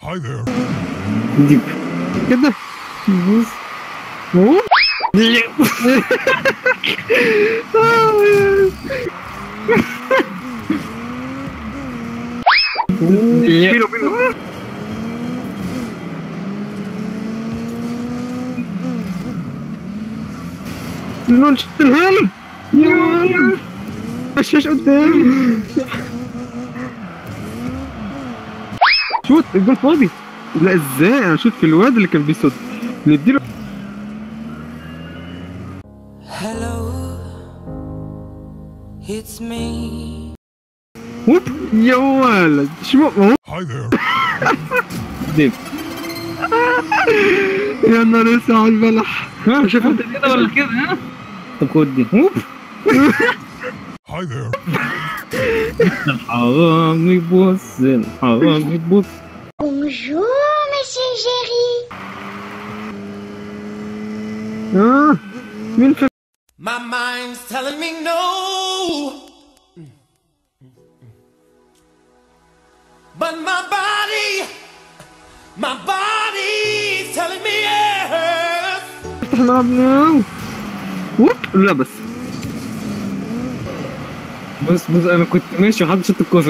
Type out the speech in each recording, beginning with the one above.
Hi there. دي كده بص أوه. بينه وبينه لون شتلها لي يا الشاش قدام شوت الجول فاضي لا ازاي انا شوت في الواد اللي كان بيصد نديله Hello, it's me. ووب يا ولد شو هو Hi there. ديم يا نهار اسود على البلح ها شفت كده ولا كده ها طب خد دي ووب Hi there. الحرامي بص الحرامي بص Bonjour, Monsieur Géry. اه مين في My mind's telling me no. But my body, my body's telling me yes. افتح ملعبنا ووب لا بس بص بص انا كنت ماشي وحد شط الكوره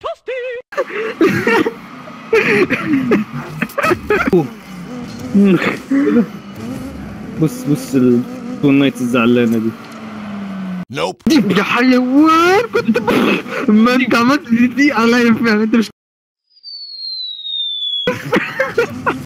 بص بص التون نايت الزعلانه دي Nope. يا حيوان كنت ب- ما انت عملت دي, دي عليا فعلا انت مش